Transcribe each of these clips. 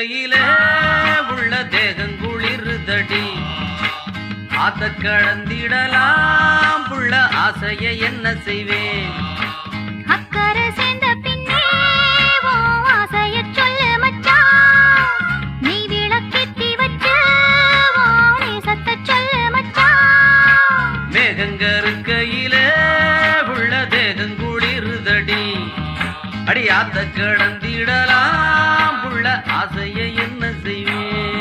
இருக்கையிலே உள்ள தேகம் குளிருதடி ஆத்த கடந்திடலாம் புள்ள ஆசைய என்ன செய்வேன் அக்கறை சேர்ந்த பின்னே உன் ஆசையச் சொல்லு மச்சான். நீ விளக்கேத்தி வச்சு உன் நேசத்தைச் சொல்லு மச்சான். மேகங்க இருக்கையிலே உள்ள தேகம் குளிருதடி அடி ஆத்த கடந்திடலாம் புள்ள ஆசைய என்ன செய்வேன்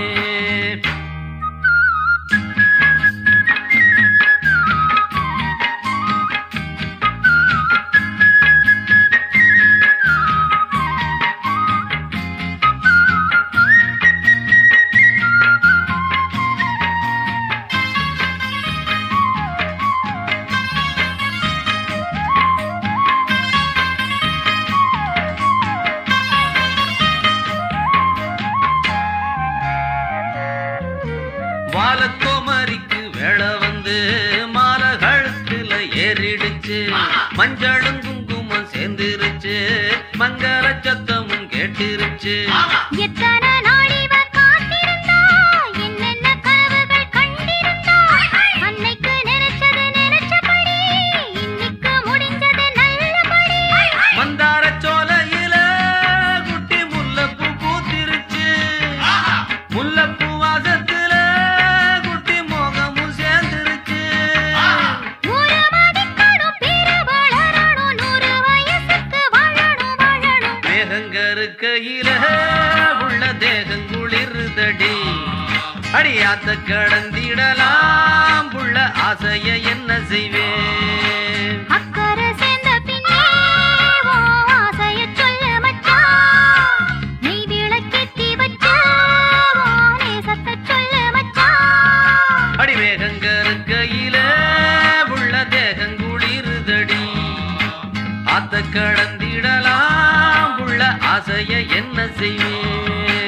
வாலக்கோமரிக்கு வேலை வந்து மாலை கழுத்துல ஏறிடுச்சு மஞ்சளும் குங்குமம் சேர்ந்துருச்சு மங்கள சத்தமும் கேட்டிருச்சு எத்தனை நாள் இவ காத்திருந்தா, என்னென்ன கனவுகள் கண்டிருந்தா. அன்னைக்கு நினைச்சது நினைச்சபடி, இன்னைக்கு முடிஞ்சது நல்லபடி. மந்தார சோலையில குட்டி முல்லைப்பூ பூத்திருச்சு முல்லைப்பூ வாசத்துல குட்டி மோகமும் சேர்ந்துருச்சு ஊரு மதிக்கணும், பேரு வளரணும், நூறு வயசுக்கு வாழணும், வாழணும். மேகங்க இருக்கையில உள்ள தேகம் குளிருதடி அடியாத்த கடந்திடலாம் புள்ள ஆசைய என்ன செய்வேன் அக்கறை சேர்ந்த பின்னே உன் ஆசையச் சொல்லு மச்சான். நீ விளக்கேத்தி வச்சு உன் நேசத்தைச் சொல்லு மச்சான். அடி மேகங்க இருக்கையில உள்ள தேகம் குளிருதடி ஆத்த கடந்திடலாம் புள்ள ஆசைய என்ன செய்வேன்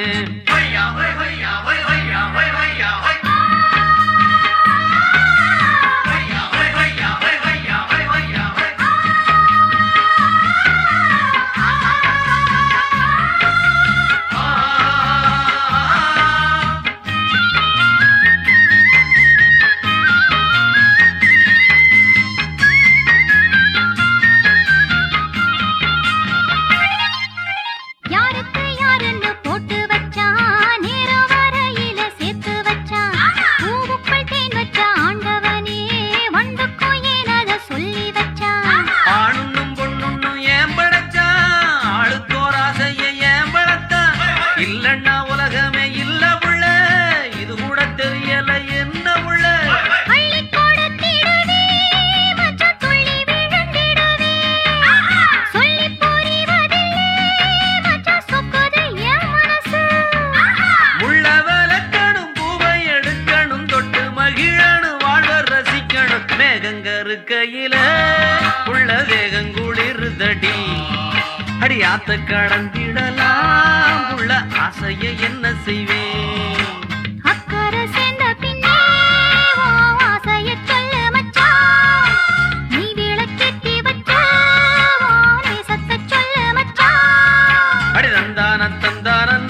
யாருக்கு யாருன்னு போட்டு வச்சான், நேரம் வரையில சேர்த்து வச்சான். பூவுக்குள் தேன் வச்ச ஆண்டவனே, வண்டுக்கும் ஏன் அத சொல்லி வச்சான் ஆணுன்னும் பொண்ணுன்னும் ஏன் படைச்சான் ஆளுக்கோர் ஆசைய ஏன் படைத்தான் இல்லன்னா உலகமே இல்ல புள்ள இது கூட தெரியல என்ன புள்ள அள்ளிக் கொடுத்திடுவே, மச்சான் துள்ளி விழுந்திடுவே. சொல்லிப் புரிவதில்லை, மச்சான் சொக்குது என் மனசு. முள்ள விளக்கணும் பூவை எடுக்கணும் தொட்டு மகிழணும் வாழ்வ ரசிக்கணும் மேகங்க இருக்கையில உள்ள வேகம் குளிருதடி அடி ஆத்த கடந்திடலாம் உள்ள ஆசைய என்ன செய்வேன் அக்கறை சேர்ந்த பின்னே உன் ஆசையச் சொல்லு மச்சான். நீ விளக்கேத்தி வச்ச உன் நேசத்தைச் சொல்லு மச்சான். அடி தந்தான தந்தான